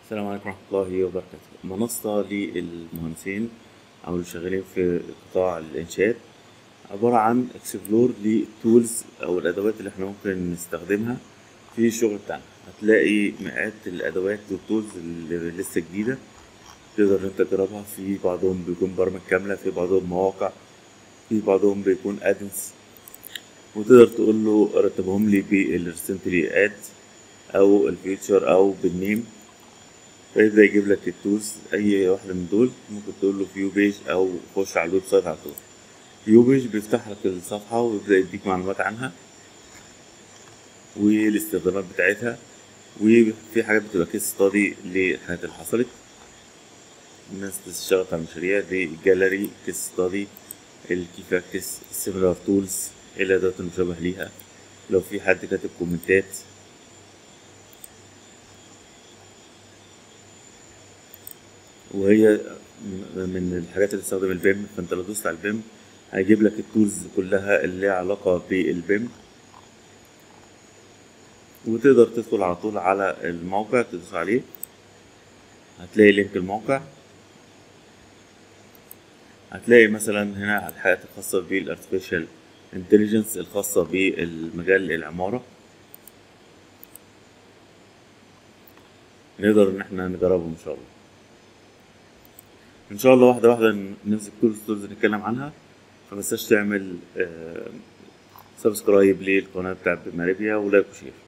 السلام عليكم ورحمة الله وبركاته منصة للمهندسين أو اللي شغالين في قطاع الإنشاءات عبارة عن اكسبلور للتولز أو الأدوات اللي احنا ممكن نستخدمها في الشغل بتاعنا هتلاقي مئات الأدوات والتولز اللي لسه جديدة تقدر إن انت تجربها في بعضهم بيكون برامج كاملة في بعضهم مواقع في بعضهم بيكون ادنس وتقدر تقول له رتبهم لي بالريسنتلي اد او الفيوتشر او بالنيم فيبدأ يجيب لك التولز أي واحدة من دول ممكن تقول له فيو بيج أو خش على الويب سايت على طول فيو بيج بيفتح لك الصفحة ويبدأ يديك معلومات عنها والاستخدامات بتاعتها وفي حاجات بتبقى كيس ستادي للحاجات اللي حصلت الناس اشتغلت على المشاريع دي الجاليري كيس ستادي الكي فاكتس السيميلار تولز ايه الأدوات المشابهة ليها لو في حد كاتب كومنتات وهي من الحاجات اللي تستخدم البيم فانت لو دوست على البيم هيجيب لك التولز كلها اللي ليها علاقة بالبيم وتقدر تدخل على طول على الموقع تدوس عليه هتلاقي لينك الموقع هتلاقي مثلا هنا الحاجات الخاصة بالارتفيشال انتليجنس الخاصة بالمجال العمارة نقدر ان احنا نجربه ان شاء الله ان شاء الله واحده واحده نمسك كل التولز نتكلم عنها فمتنساش تعمل سبسكرايب للقناه بتاعت بماريبيا ولايك وشير